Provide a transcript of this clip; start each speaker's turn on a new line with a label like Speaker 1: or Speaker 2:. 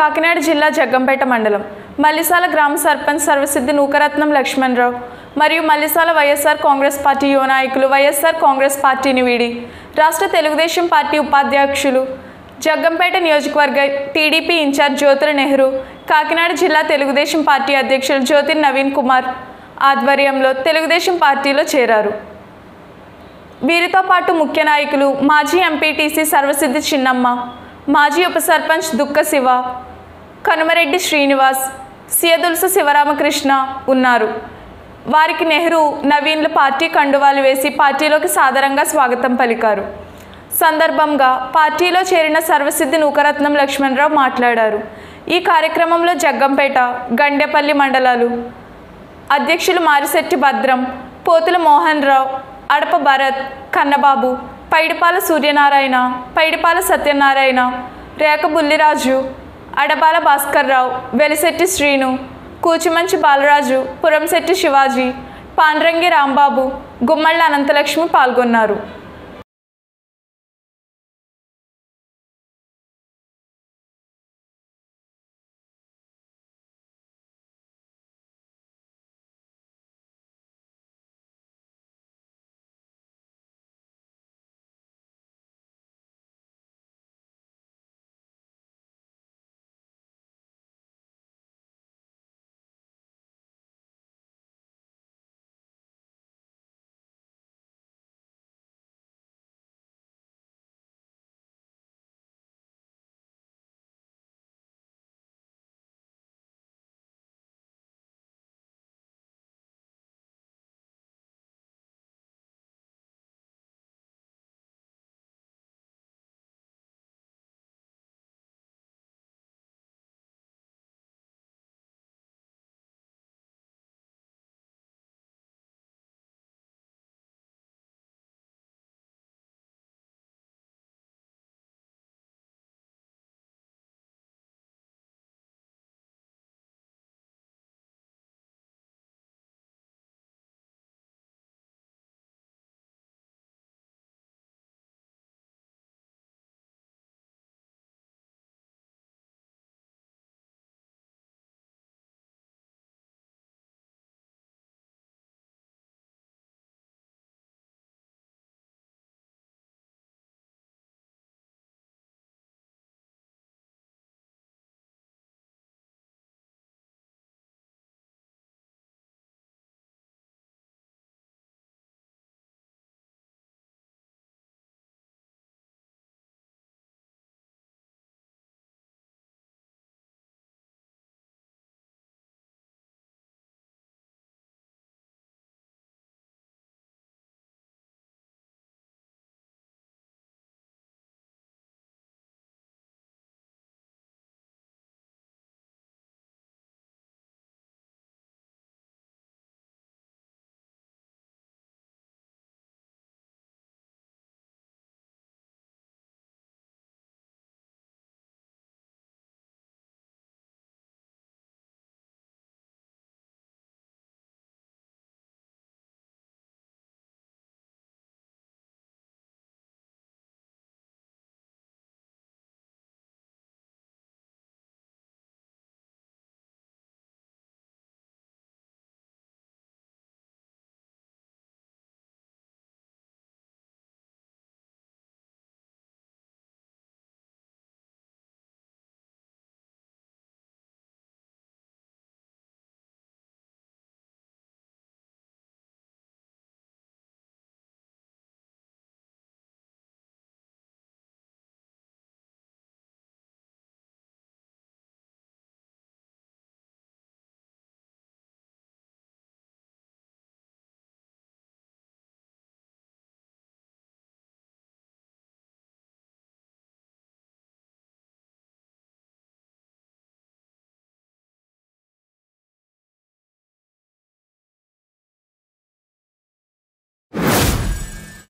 Speaker 1: కాకినాడ జిల్లా జగ్గంపేట మండలం మల్లిసాల గ్రామ సర్పంచ్ సర్వసిద్ధి నూకరత్నం లక్ష్మణరావు మరియు మల్లిసాల వైఎస్ఆర్ కాంగ్రెస్ పార్టీ యువ నాయకులు వైఎస్ఆర్ కాంగ్రెస్ పార్టీని వీడి రాష్ట్ర తెలుగుదేశం పార్టీ ఉపాధ్యక్షులు జగ్గంపేట నియోజకవర్గ టీడీపీ ఇన్ఛార్జ్ జ్యోతుల నెహ్రూ కాకినాడ జిల్లా తెలుగుదేశం పార్టీ అధ్యక్షులు జ్యోతి నవీన్ కుమార్ ఆధ్వర్యంలో తెలుగుదేశం పార్టీలో చేరారు వీరితో పాటు ముఖ్య నాయకులు మాజీ ఎంపీటీసీ సర్వసిద్ధి చిన్నమ్మ మాజీ ఉప సర్పంచ్ దుక్క శివ కనుమరెడ్డి శ్రీనివాస్ సియదుల్స శివరామకృష్ణ ఉన్నారు వారికి నెహ్రూ నవీన్లు పార్టీ కండువాలు వేసి పార్టీలోకి సాదరంగా స్వాగతం పలికారు సందర్భంగా పార్టీలో చేరిన సర్వసిద్ధి నూకరత్నం లక్ష్మణరావు మాట్లాడారు ఈ కార్యక్రమంలో జగ్గంపేట గండేపల్లి మండలాలు అధ్యక్షులు మారిశెట్టి భద్రం పోతుల మోహన్ రావు అడప భరత్ కన్నబాబు పైడిపాల సూర్యనారాయణ పైడిపాల సత్యనారాయణ రేఖ బుల్లిరాజు అడబాల భాస్కర్రావు వెలిశెట్టి శ్రీను కూచిమంచి బాలరాజు పురంశెట్టి శివాజీ పాండ్రంగి రాంబాబు గుమ్మళ్ళ అనంతలక్ష్మి పాల్గొన్నారు